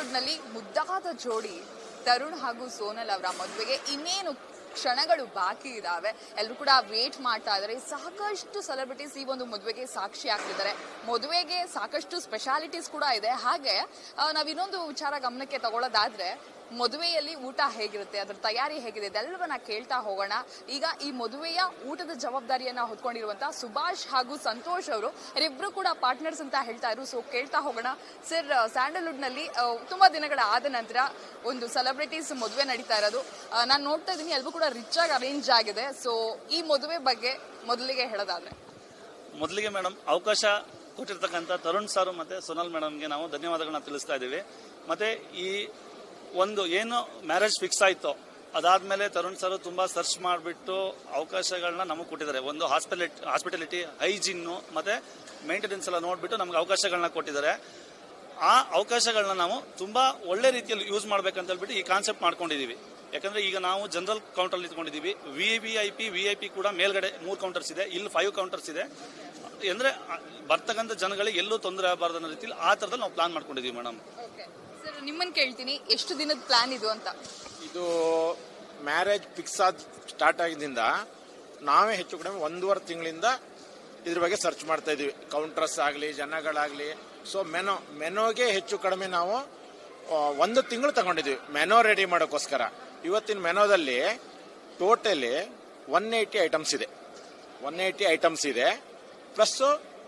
ಸ್ಯಾಂಡಲ್ವುಡ್ನಲ್ಲಿ ಮುದ್ದಾದ ಜೋಡಿ ತರುಣ್ ಹಾಗೂ ಸೋನಲ್ ಅವರ ಮದುವೆಗೆ ಇನ್ನೇನು ಕ್ಷಣಗಳು ಬಾಕಿ ಇದಾವೆ ಎಲ್ಲರೂ ಕೂಡ ವೇಟ್ ಮಾಡ್ತಾ ಇದ್ದಾರೆ ಸಾಕಷ್ಟು ಸೆಲೆಬ್ರಿಟೀಸ್ ಈ ಒಂದು ಮದುವೆಗೆ ಸಾಕ್ಷಿ ಆಗ್ತಿದ್ದಾರೆ ಮದುವೆಗೆ ಸಾಕಷ್ಟು ಸ್ಪೆಷಾಲಿಟೀಸ್ ಕೂಡ ಇದೆ ಹಾಗೆ ಆ, ನಾವ್ ಇನ್ನೊಂದು ವಿಚಾರ ಗಮನಕ್ಕೆ ತಗೊಳ್ಳೋದಾದ್ರೆ ಮದುವೆಯಲ್ಲಿ ಊಟ ಹೇಗಿರುತ್ತೆ ಅದ್ರ ತಯಾರಿ ಹೇಗಿದೆ ಇದೆಲ್ಲವನ್ನ ಕೇಳ್ತಾ ಹೋಗೋಣ ಈಗ ಈ ಮದುವೆಯ ಊಟದ ಜವಾಬ್ದಾರಿಯನ್ನ ಹೊತ್ಕೊಂಡಿರುವಂತ ಸುಭಾಷ್ ಹಾಗೂ ಸಂತೋಷ್ ಅವರು ಇವರಿಬ್ರು ಕೂಡ ಪಾರ್ಟ್ನರ್ಸ್ ಅಂತ ಹೇಳ್ತಾ ಇದ್ರು ಸೊ ಕೇಳ್ತಾ ಹೋಗೋಣ ಸರ್ ಸ್ಯಾಂಡಲ್ವುಡ್ ನಲ್ಲಿ ಆ, ತುಂಬಾ ದಿನಗಳ ಆದ ನಂತರ ಒಂದು ಸೆಲೆಬ್ರಿಟೀಸ್ ಮದುವೆ ನಡೀತಾ ಇರೋದು ನಾನು ನೋಡ್ತಾ ಇದ್ದೀನಿ ಎಲ್ಲರೂ ಕೂಡ ರಿಚ್ ಆಗಿ ಅರೇಂಜ್ ಆಗಿದೆ ಸೊ ಈ ಮದುವೆ ಬಗ್ಗೆ ಮೊದಲಿಗೆ ಹೇಳೋದಾದ್ರೆ ಮೊದಲಿಗೆ ಮೇಡಮ್ ಅವಕಾಶ ಕೊಟ್ಟಿರ್ತಕ್ಕಂಥ ತರುಣ್ ಸರ್ ಮತ್ತೆ ಸೋನಲ್ ಮೇಡಮ್ಗೆ ನಾವು ಧನ್ಯವಾದಗಳನ್ನ ತಿಳಿಸ್ತಾ ಇದ್ದೀವಿ ಮತ್ತೆ ಈ ಒಂದು ಏನು ಮ್ಯಾರೇಜ್ ಫಿಕ್ಸ್ ಆಯ್ತು ಅದಾದ್ಮೇಲೆ ತರುಣ್ ಸರ್ ತುಂಬಾ ಸರ್ಚ್ ಮಾಡಿಬಿಟ್ಟು ಅವಕಾಶಗಳನ್ನ ನಮಗೆ ಕೊಟ್ಟಿದ್ದಾರೆ ಒಂದು ಹಾಸ್ಪಿಟಲಿಟಿ ಹಾಸ್ಪಿಟಾಲಿಟಿ ಹೈಜಿನ್ನು ಮತ್ತೆ ಮೇಂಟೆನೆನ್ಸ್ ಎಲ್ಲ ನೋಡ್ಬಿಟ್ಟು ನಮ್ಗೆ ಅವಕಾಶಗಳನ್ನ ಕೊಟ್ಟಿದ್ದಾರೆ ಆ ಅವಕಾಶಗಳನ್ನ ನಾವು ತುಂಬಾ ಒಳ್ಳೆ ರೀತಿಯಲ್ಲಿ ಯೂಸ್ ಮಾಡ್ಬೇಕಂತ ಹೇಳ್ಬಿಟ್ಟು ಈ ಕಾನ್ಸೆಪ್ಟ್ ಮಾಡ್ಕೊಂಡಿದೀವಿ ಯಾಕಂದ್ರೆ ಈಗ ನಾವು ಜನರಲ್ ಕೌಂಟರ್ ನಿಂತ್ಕೊಂಡಿದೀವಿ V V I P V I P ಕೂಡ ಮೇಲ್ಗಡೆ ಮೂರು ಕೌಂಟರ್ಸ್ ಇದೆ ಇಲ್ಲಿ ಫೈವ್ ಕೌಂಟರ್ಸ್ ಇದೆ ಅಂದ್ರೆ ಆ, ಬರ್ತಕ್ಕಂಥ ಜನಗಳಿಗೆ ಎಲ್ಲೂ ತೊಂದರೆ ಆಗಬಾರ್ದು ಅನ್ನೋ ರೀತಿಯಲ್ಲಿ ಆ ತರದಲ್ಲಿ ನಾವು ಪ್ಲಾನ್ ಮಾಡ್ಕೊಂಡಿದೀವಿ ಮೇಡಮ್ ಸರ್ ನಿಮ್ಮನ್ನ ಕೇಳ್ತೀನಿ ಎಷ್ಟು ದಿನದ ಪ್ಲಾನ್ ಇದು ಅಂತ ಇದು ಮ್ಯಾರೇಜ್ ಫಿಕ್ಸ್ ಆದ ಸ್ಟಾರ್ಟ್ ಆಗಿದ್ದರಿಂದ ನಾವೇ ಹೆಚ್ಚು ಕಡಿಮೆ ಒಂದೂವರೆ ತಿಂಗಳಿಂದ ಇದ್ರ ಬಗ್ಗೆ ಸರ್ಚ್ ಮಾಡ್ತಾ ಇದೀವಿ ಕೌಂಟರ್ಸ್ ಆಗಲಿ ಜನಗಳಾಗಲಿ ಸೊ ಮೆನೋ ಮೆನೋಗೆ ಹೆಚ್ಚು ಕಡಿಮೆ ನಾವು ಆ, ಒಂದು ತಿಂಗಳು ತಗೊಂಡಿದ್ವಿ ಮೆನೋ ರೆಡಿ ಮಾಡೋಕ್ಕೋಸ್ಕರ ಇವತ್ತಿನ ಮೆನೋದಲ್ಲಿ ಟೋಟಲಿ ಒನ್ ಏಯ್ಟಿ ಐಟಮ್ಸ್ ಇದೆ ಒನ್ ಏಯ್ಟಿ ಐಟಮ್ಸ್ ಇದೆ ಪ್ಲಸ್ಸು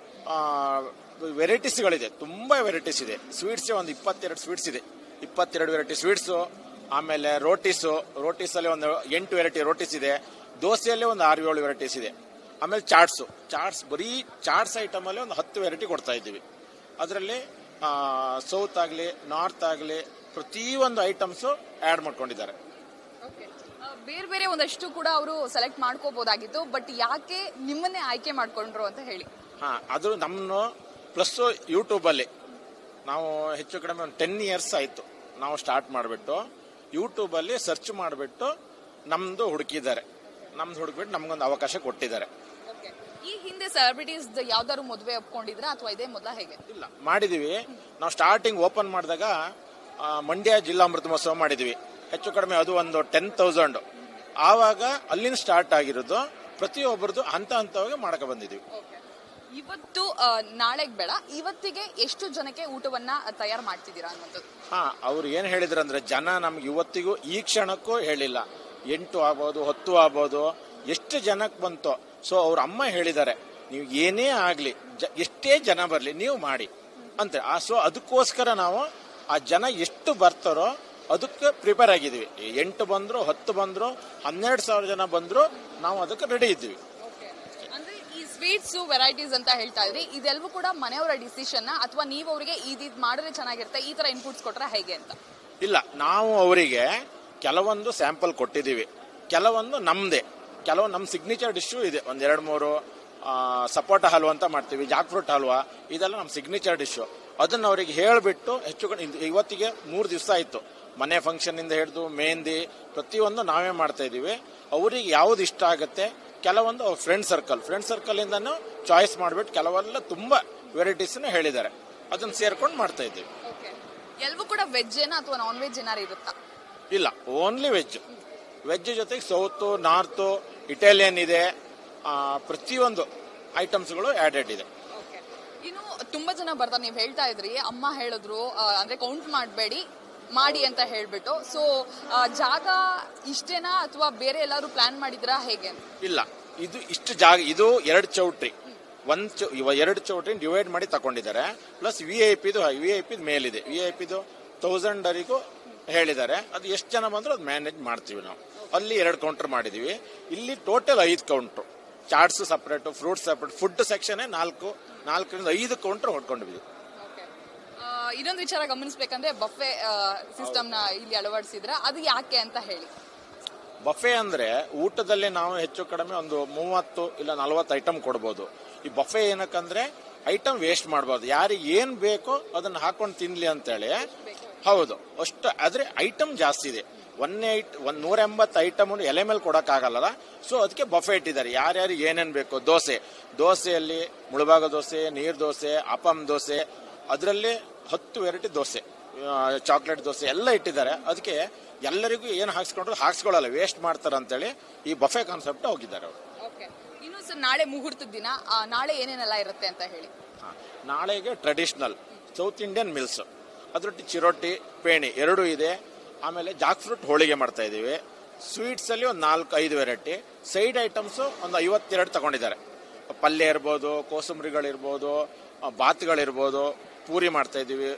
ವೆರೈಟೀಸ್ಗಳಿದೆ ತುಂಬ ವೆರೈಟೀಸ್ ಇದೆ ಸ್ವೀಟ್ಸ್ ಒಂದು ಇಪ್ಪತ್ತೆರಡು ಸ್ವೀಟ್ಸ್ ಇದೆ ಇಪ್ಪತ್ತೆರಡು ವೆರೈಟಿ ಸ್ವೀಟ್ಸು ಆಮೇಲೆ ರೋಟೀಸು ರೋಟೀಸಲ್ಲಿ ಒಂದು ಎಂಟು ವೆರೈಟಿ ರೋಟೀಸ್ ಇದೆ ದೋಸೆಯಲ್ಲಿ ಒಂದು ಆರು ಏಳು ವೆರೈಟೀಸ್ ಇದೆ ಆಮೇಲೆ ಚಾಟ್ಸು ಚಾಟ್ಸ್ ಬರೀ ಚಾಟ್ಸ್ ಐಟಮಲ್ಲಿ ಒಂದು ಹತ್ತು ವೆರೈಟಿ ಕೊಡ್ತಾ ಇದ್ದೀವಿ ಅದರಲ್ಲಿ ಸೌತ್ ಆಗಲಿ ನಾರ್ತ್ ಆಗಲಿ ಪ್ರತಿಯೊಂದು ಐಟಮ್ಸು ಆ್ಯಡ್ ಮಾಡ್ಕೊಂಡಿದ್ದಾರೆ ಆ, ಬೇರೆ ಬೇರೆ ಒಂದಷ್ಟು ಕೂಡ ಅವರು ಸೆಲೆಕ್ಟ್ ಮಾಡ್ಕೋಬಹುದಾಗಿತ್ತು ಬಟ್ ಯಾಕೆ ನಿಮ್ಮನ್ನೇ ಆಯ್ಕೆ ಮಾಡ್ಕೊಂಡ್ರು ಅಂತ ಹೇಳಿ ಹಾಂ ಅದು ನಮ್ಮ ಪ್ಲಸ್ಸು ಯೂಟ್ಯೂಬಲ್ಲಿ ನಾವು ಹೆಚ್ಚು ಕಡಿಮೆ ಒಂದು ಟೆನ್ ಇಯರ್ಸ್ ಆಯಿತು ನಾವು ಸ್ಟಾರ್ಟ್ ಮಾಡಿಬಿಟ್ಟು ಯೂಟ್ಯೂಬಲ್ಲಿ ಸರ್ಚ್ ಮಾಡಿಬಿಟ್ಟು ನಮ್ಮದು ಹುಡುಕಿದ್ದಾರೆ ನಮ್ದು ಹುಡುಕ್ಬಿಟ್ಟು ನಮಗೊಂದು ಅವಕಾಶ ಕೊಟ್ಟಿದ್ದಾರೆ ಈ ಹಿಂದೆ ಸೆಲೆಬ್ರಿಟೀಸ್ ಯಾವ್ದಾದ್ರು ಮದುವೆ ಒಪ್ಕೊಂಡಿದ್ರ ಅಥವಾ ಇದೇ ಮೊದಲ ಹೇಗೆ ಇಲ್ಲ ಮಾಡಿದೀವಿ ನಾವು ಸ್ಟಾರ್ಟಿಂಗ್ ಓಪನ್ ಮಾಡಿದಾಗ ಆ, ಮಂಡ್ಯ ಜಿಲ್ಲಾ ಅಮೃತ ಮಹೋತ್ಸವ ಮಾಡಿದ್ವಿ ಹೆಚ್ಚು ಕಡಿಮೆ ಅದು ಒಂದು ಟೆನ್ ತೌಸಂಡ್ ಆವಾಗ ಅಲ್ಲಿಂದ ಸ್ಟಾರ್ಟ್ ಆಗಿರೋದು ಪ್ರತಿಯೊಬ್ಬರದು ಹಂತ ಹಂತವಾಗಿ ಮಾಡಕ ಬಂದಿದ್ದೀವಿ ಇವತ್ತು ಆ, ನಾಳೆಗ್ ಬೇಡ ಇವತ್ತಿಗೆ ಎಷ್ಟು ಜನಕ್ಕೆ ಊಟವನ್ನ ತಯಾರು ಮಾಡ್ತಿದ್ದೀರಾ ಅನ್ನೋದು ಹಾ ಅವ್ರು ಏನ್ ಹೇಳಿದ್ರಂದ್ರೆ ಜನ ನಮ್ಗೆ ಇವತ್ತಿಗೂ ಈ ಕ್ಷಣಕ್ಕೂ ಹೇಳಿಲ್ಲ ಎಂಟು ಆಗ್ಬೋದು ಹತ್ತು ಆಗ್ಬೋದು ಎಷ್ಟು ಜನಕ್ಕೆ ಬಂತೋ ಸೊ ಅವ್ರ ಅಮ್ಮ ಹೇಳಿದ್ದಾರೆ ನೀವು ಏನೇ ಆಗ್ಲಿ ಜ- ಎಷ್ಟೇ ಜನ ಬರ್ಲಿ ನೀವು ಮಾಡಿ ಅಂತ ಆ ಸೊ ಅದಕ್ಕೋಸ್ಕರ ನಾವು ಆ ಜನ ಎಷ್ಟು ಬರ್ತಾರೋ ಅದಕ್ಕೆ ಪ್ರಿಪೇರ್ ಆಗಿದ್ದೀವಿ ಎಂಟು ಬಂದ್ರು ಹತ್ತು ಬಂದ್ರು ಹನ್ನೆರಡು ಸಾವಿರ ಜನ ಬಂದ್ರು ನಾವು ಅದಕ್ಕೆ ರೆಡಿ ಇದ್ದೀವಿ ಅಂದ್ರೆ ಈ ಸ್ವೀಟ್ಸ್ ವೆರೈಟೀಸ್ ಅಂತ ಹೇಳ್ತಾ ಇದ್ರಿ ಇದೆಲ್ಲವೂ ಕೂಡ ಮನೆಯವರ ಡಿಸಿಷನ್ ಅಥವಾ ನೀವು ಅವರಿಗೆ ಇದ್ ಮಾಡಿದ್ರೆ ಚೆನ್ನಾಗಿರುತ್ತೆ ಈ ತರ ಇನ್ಪುಟ್ಸ್ ಕೊಟ್ರೆ ಹೇಗೆ ಅಂತ ಇಲ್ಲ ನಾವು ಅವರಿಗೆ ಕೆಲವೊಂದು ಸ್ಯಾಂಪಲ್ ಕೊಟ್ಟಿದ್ದೀವಿ ಕೆಲವೊಂದು ನಮ್ಮದೇ ಕೆಲವು ನಮ್ಮ ಸಿಗ್ನೇಚರ್ ಡಿಶ್ಶು ಇದೆ ಒಂದ್ ಎರಡು ಮೂರು ಸಪೋಟ ಹಲ್ವಾ ಅಂತ ಮಾಡ್ತೀವಿ ಜಾಕ್ ಫ್ರೂಟ್ ಹಲ್ವಾ ಇದೆಲ್ಲ ನಮ್ಮ ಸಿಗ್ನೇಚರ್ ಡಿಶ್ಶು ಅದನ್ನ ಅವರಿಗೆ ಹೇಳಿಬಿಟ್ಟು ಹೆಚ್ಚು ಕಡೆ ಇಂದ್- ಇವತ್ತಿಗೆ ಮೂರು ದಿವಸ ಆಯಿತು ಮನೆ ಫಂಕ್ಷನ್ ಇಂದ ಹಿಡಿದು ಮೆಹಂದಿ ಪ್ರತಿಯೊಂದು ನಾವೇ ಮಾಡ್ತಾ ಇದ್ದೀವಿ ಅವರಿಗೆ ಯಾವ್ದು ಇಷ್ಟ ಆಗುತ್ತೆ ಕೆಲವೊಂದು ಫ್ರೆಂಡ್ ಸರ್ಕಲ್ ಫ್ರೆಂಡ್ ಸರ್ಕಲ್ ಇಂದನೂ ಚಾಯ್ಸ್ ಮಾಡಿಬಿಟ್ಟು ಕೆಲವೆಲ್ಲ ತುಂಬಾ ವೆರೈಟೀಸ್ನ ಹೇಳಿದ್ದಾರೆ ಅದನ್ನ ಸೇರ್ಕೊಂಡು ಮಾಡ್ತಾ ಇದ್ದೀವಿ ಎಲ್ಲವೂ ಕೂಡ ವೆಜ್ ಏನಾ ಅಥವಾ ನಾನ್ ವೆಜ್ ಏನಾರು ಇರುತ್ತಾ ಇಲ್ಲ ಓನ್ಲಿ ವೆಜ್ ವೆಜ್ ಜೊತೆಗೆ ಸೌತು ನಾರ್ತು ಇಟಾಲಿಯನ್ ಇದೆ ಆ, ಪ್ರತಿಯೊಂದು ಐಟಮ್ಸ್ಗಳು ಆಡೆಡ್ ಇದೆ ಇನ್ನು ತುಂಬಾ ಜನ ಬರ್ತಾರೆ ನೀವು ಹೇಳ್ತಾ ಇದ್ರಿ ಅಮ್ಮ ಹೇಳಿದ್ರು ಆ, ಅಂದ್ರೆ ಕೌಂಟ್ ಮಾಡಬೇಡಿ ಮಾಡಿ ಅಂತ ಹೇಳ್ಬಿಟ್ಟು ಸೊ ಜಾಗ ಇಷ್ಟೇನಾ ಅಥವಾ ಬೇರೆ ಎಲ್ಲಾರು ಪ್ಲಾನ್ ಮಾಡಿದ್ರಾ ಹೇಗೆ ಇಲ್ಲ ಇದು ಇಷ್ಟು ಜಾಗ ಇದು ಎರಡು ಚೌಟ್ರಿ ಒಂದ್ ಚೌ ಇವ ಎರಡು ಚೌಟ್ರಿ ಡಿವೈಡ್ ಮಾಡಿ ತಗೊಂಡಿದ್ದಾರೆ ಪ್ಲಸ್ ವಿ ಐ ಪಿದು ವಿ ಐ ಪಿದು ಮೇಲಿದೆ ವಿ ಐ ಪಿದು ತೌಸಂಡರಿಗೂ ಹೇಳಿದ್ದಾರೆ ಅದು ಎಷ್ಟು ಜನ ಬಂದರೂ ಅದು ಮ್ಯಾನೇಜ್ ಮಾಡ್ತೀವಿ ನಾವು ಅಲ್ಲಿ ಎರಡು ಕೌಂಟರ್ ಮಾಡಿದೀವಿ ಇಲ್ಲಿ ಟೋಟಲ್ ಐದು counter chats separate fruits separate food section ನಾಲ್ಕು ನಾಲ್ಕರಿಂದ ಐದು ಕೌಂಟರ್ ಹೊಡ್ಕೊಂಡಿದ್ವಿ ಆ, ಇನ್ನೊಂದು ವಿಚಾರ ಗಮನಿಸ್ಬೇಕಂದ್ರೆ ಬಫೆ ಸಿಸ್ಟಮ್ ನ ಇಲ್ಲಿ ಅಳವಡಿಸಿದ್ರ ಅದು ಯಾಕೆ ಅಂತ ಹೇಳಿ ಬಫೆ ಅಂದ್ರೆ ಊಟದಲ್ಲಿ ನಾವು ಹೆಚ್ಚು ಕಡಿಮೆ ಒಂದು ಮೂವತ್ತು ಇಲ್ಲ ನಲವತ್ತು ಐಟಮ್ ಕೊಡ್ಬೋದು ಈ ಬಫೆ ಏನಕ್ಕಂದ್ರೆ ಐಟಮ್ ವೇಸ್ಟ್ ಮಾಡಬಾರ್ದು ಯಾರಿಗೆ ಏನ್ ಬೇಕೋ ಅದನ್ನ ಹಾಕೊಂಡು ತಿನ್ಲಿ ಅಂತೇಳಿ ಹೌದು ಅಷ್ಟು ಆದ್ರೆ ಐಟಮ್ ಜಾಸ್ತಿ ಇದೆ ಒನ್ ಏಟ್ ಒಂದ್ ನೂರ ಎಂಬತ್ತು ಐಟಮ್ ಎಲೆ ಮೇಲೆ ಕೊಡಕ್ಕಾಗಲ್ಲ ಸೊ ಅದಕ್ಕೆ ಬಫೆ ಇಟ್ಟಿದ್ದಾರೆ ಯಾರ್ಯಾರಿಗೆ ಏನೇನ್ ಬೇಕು ದೋಸೆ ದೋಸೆಯಲ್ಲಿ ಮುಳಬಾಗ ದೋಸೆ ನೀರ್ ದೋಸೆ ಅಪಂ ದೋಸೆ ಅದರಲ್ಲಿ ಹತ್ತು ವೆರೈಟಿ ದೋಸೆ ಚಾಕ್ಲೇಟ್ ದೋಸೆ ಎಲ್ಲ ಇಟ್ಟಿದ್ದಾರೆ ಅದಕ್ಕೆ ಎಲ್ಲರಿಗೂ ಏನು ಹಾಕ್ಸ್ಕೊಂಡ್ರು ಹಾಕ್ಸ್ಕೊಳ್ಳಲ್ಲ ವೇಸ್ಟ್ ಮಾಡ್ತಾರೆ ಅಂತೇಳಿ ಈ ಬಫೆ ಕಾನ್ಸೆಪ್ಟ್ ಹೋಗಿದ್ದಾರೆ ಅವರು ಓಕೆ ಇನ್ನು ಸರ್ ನಾಳೆ ಮುಹೂರ್ತದ ದಿನ ಆ, ನಾಳೆ ಏನೇನೆಲ್ಲ ಇರುತ್ತೆ ಅಂತ ಹೇಳಿ ಹಾ. ನಾಳೆಗೆ ಟ್ರೆಡಿಷ್ನಲ್ ಸೌತ್ ಇಂಡಿಯನ್ ಮಿಲ್ಸ್ ಅದರೊಟ್ಟಿ ಚಿರೋಟಿ ಪೇಣಿ ಎರಡೂ ಇದೆ ಆಮೇಲೆ ಜಾಕ್ ಫ್ರೂಟ್ ಹೋಳಿಗೆ ಮಾಡ್ತಾ ಇದ್ದೀವಿ ಸ್ವೀಟ್ಸ್ ಅಲ್ಲಿ ಒಂದು ನಾಲ್ಕು ಐದು ವೆರೈಟಿ ಸೈಡ್ ಐಟಮ್ಸ್ ಒಂದು ಐವತ್ತೆರಡು ತಗೊಂಡಿದ್ದಾರೆ ಪಲ್ಯ ಇರ್ಬೋದು ಕೋಸಂಬರಿಗಳಿರ್ಬೋದು ಆ, ಬಾತ್ಗಳಿರ್ಬೋದು ಪೂರಿ ಮಾಡ್ತಾ ಇದ್ದೀವಿ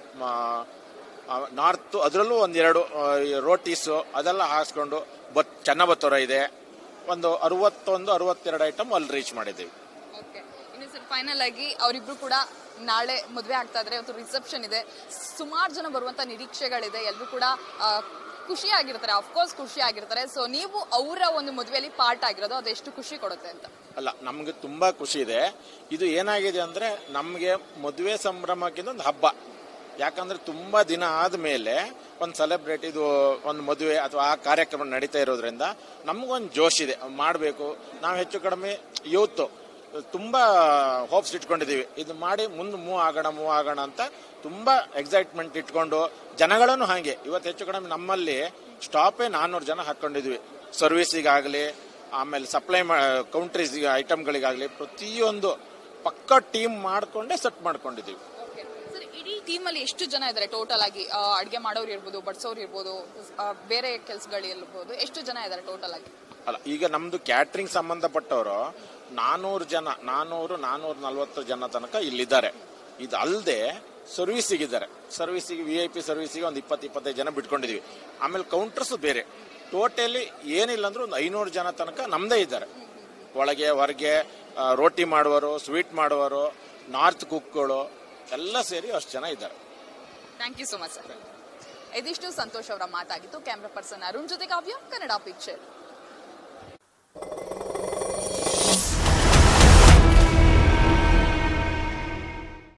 ನಾರ್ತ್ ಅದರಲ್ಲೂ ಒಂದೆರಡು ರೋಟೀಸು ಅದೆಲ್ಲ ಹಾಕ್ಸ್ಕೊಂಡು ಬತ್ ಚೆನ್ನಬತ್ತೋರ ಇದೆ ಒಂದು ಅರವತ್ತೊಂದು ಅರವತ್ತೆರಡು ಐಟಮ್ ಅಲ್ಲಿ ರೀಚ್ ಮಾಡಿದ್ದೀವಿ ಓಕೆ ಇನ್ನು ಸರ್ ಫೈನಲ್ ಆಗಿ ಅವರಿಬ್ರು ಕೂಡ ನಾಳೆ ಮದುವೆ ಆಗ್ತಾ ಇದ್ರೆ ಇವತ್ತು ರಿಸೆಪ್ಷನ್ ಇದೆ ಸುಮಾರು ಜನ ಬರುವಂತ ನಿರೀಕ್ಷೆಗಳಿದೆ ಎಲ್ಲರೂ ಕೂಡ ಆ, ಖುಷಿ ಆಗಿರ್ತಾರೆ ಅಫ್ಕೋರ್ಸ್ ಖುಷಿ ಆಗಿರ್ತಾರೆ ಸೊ ನೀವು ಅವರ ಒಂದು ಮದುವೆಯಲ್ಲಿ ಪಾರ್ಟ್ ಆಗಿರೋದು ಅದೆಷ್ಟು ಖುಷಿ ಕೊಡುತ್ತೆ ಅಂತ ಅಲ್ಲ ನಮ್ಗೆ ತುಂಬಾ ಖುಷಿ ಇದೆ ಇದು ಏನಾಗಿದೆ ಅಂದ್ರೆ ನಮ್ಗೆ ಮದುವೆ ಸಂಭ್ರಮಕ್ಕಿಂತ ಒಂದು ಹಬ್ಬ ಯಾಕಂದ್ರೆ ತುಂಬಾ ದಿನ ಆದ್ಮೇಲೆ ಒಂದು ಸೆಲೆಬ್ರೇಟ್ ಇದು ಒಂದು ಮದುವೆ ಅಥವಾ ಆ ಕಾರ್ಯಕ್ರಮ ನಡೀತಾ ಇರೋದ್ರಿಂದ ನಮಗೊಂದು ಜೋಶ್ ಇದೆ ಮಾಡಬೇಕು ನಾವು ಹೆಚ್ಚು ಕಡಿಮೆ ಯೂತ್ ತುಂಬಾ ಹೋಪ್ಸ್ ಇಟ್ಕೊಂಡಿದೀವಿ ಇದು ಮಾಡಿ ಮುಂದೆ ಮೂವ್ ಆಗೋಣ ಮೂವ್ ಆಗೋಣ ಅಂತ ತುಂಬಾ ಎಕ್ಸೈಟ್ಮೆಂಟ್ ಇಟ್ಕೊಂಡು ಜನಗಳನ್ನು ಹಾಗೆ ಇವತ್ತು ಹೆಚ್ಚು ಕಡಿಮೆ ನಮ್ಮಲ್ಲಿ ಸ್ಟಾಪೇ ನಾನ್ನೂರು ಜನ ಹಾಕೊಂಡಿದ್ವಿ ಸರ್ವಿಸಿಗಾಗಲಿ ಆಮೇಲೆ ಸಪ್ಲೈ ಕೌಂಟ್ರೀಸ್ ಐಟಮ್ಗಳಿಗಾಗಲಿ ಪ್ರತಿಯೊಂದು ಪಕ್ಕ ಟೀಮ್ ಮಾಡ್ಕೊಂಡೇ ಸೆಟ್ ಮಾಡ್ಕೊಂಡಿದ್ದೀವಿ ಸರ್ ಇಡೀ ಟೀಮ್ ಅಲ್ಲಿ ಎಷ್ಟು ಜನ ಇದ್ದಾರೆ ಟೋಟಲ್ ಆಗಿ ಆ, ಅಡ್ಗೆ ಮಾಡೋರು ಇರ್ಬೋದು ಬಡ್ಸೋರು ಇರ್ಬೋದು ಆ, ಬೇರೆ ಕೆಲಸಗಳು ಇರ್ಬೋದು ಎಷ್ಟು ಜನ ಇದ್ದಾರೆ ಟೋಟಲ್ ಆಗಿ ಅಲ್ಲ ಈಗ ನಮ್ದು ಕ್ಯಾಟ್ರಿಂಗ್ ಸಂಬಂಧಪಟ್ಟವರು ನಾನೂರು ಜನ ನಾನೂರು ನಾನೂರ ನಲ್ವತ್ತು ಜನ ತನಕ ಇಲ್ಲಿದ್ದಾರೆ ಇದು ಅಲ್ಲದೆ ಸರ್ವಿಸಿಗಿದ್ದಾರೆ ಸರ್ವಿಸಿಗೆ ವಿ ಐ ಪಿ ಸರ್ವಿಸಿಗೆ ಒಂದು ಇಪ್ಪತ್ತು ಇಪ್ಪತ್ತೈದು ಜನ ಬಿಟ್ಕೊಂಡಿದೀವಿ ಆಮೇಲೆ ಕೌಂಟರ್ಸ್ ಬೇರೆ ಟೋಟಲಿ ಏನಿಲ್ಲ ಅಂದ್ರೆ ಒಂದು ಐನೂರು ಜನ ತನಕ ನಮ್ದೇ ಇದ್ದಾರೆ ಒಳಗೆ ಹೊರಗೆ ಆ, ರೋಟಿ ಮಾಡುವವರು ಸ್ವೀಟ್ ಮಾಡುವವರು ನಾರ್ತ್ ಕುಕ್ಗಳು ಎಲ್ಲ ಸೇರಿ ಅಷ್ಟು ಜನ ಇದ್ದಾರೆ thank you so much sir ಇದಿಷ್ಟು ಸಂತೋಷ್ ಅವರ ಮಾತಾಗಿತ್ತು ಕ್ಯಾಮ್ರಾ ಪರ್ಸನ್ ಅರುಣ್ ಜೊತೆ ಕಾವ್ಯ ಕನ್ನಡ ಪಿಕ್ಚರ್